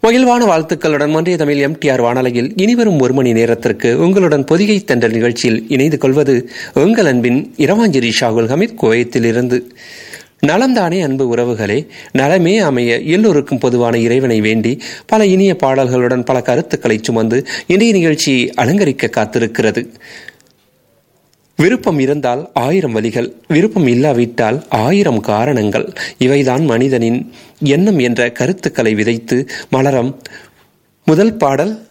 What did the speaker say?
மகிழ்வான வாழ்த்துக்களுடன் ஒன்றிய தமிழ் எம்டிஆர் வானொலியில் இனிவரும் ஒரு மணி நேரத்திற்கு உங்களுடன் பொதிகை தென்றல் நிகழ்ச்சியில் இணைந்து கொள்வது உங்கள் அன்பின் இரவாஞ்சேரி ஷாகுல் ஹமீத் குவைத்திலிருந்து நலம்தானே அன்பு உறவுகளே நலமே அமைய எல்லோருக்கும் பொதுவான இறைவனை வேண்டி பல இனிய பாடல்களுடன் பல கருத்துக்களை சுமந்து இன்றைய நிகழ்ச்சியை அலங்கரிக்க காத்திருக்கிறது விருப்பம் இருந்தால் ஆயிரம் வழிகள் விருப்பம் இல்லாவிட்டால் ஆயிரம் காரணங்கள் இவைதான் மனிதனின் எண்ணம் என்ற கருத்துக்களை விதைத்து மலரம் முதல் பாடல்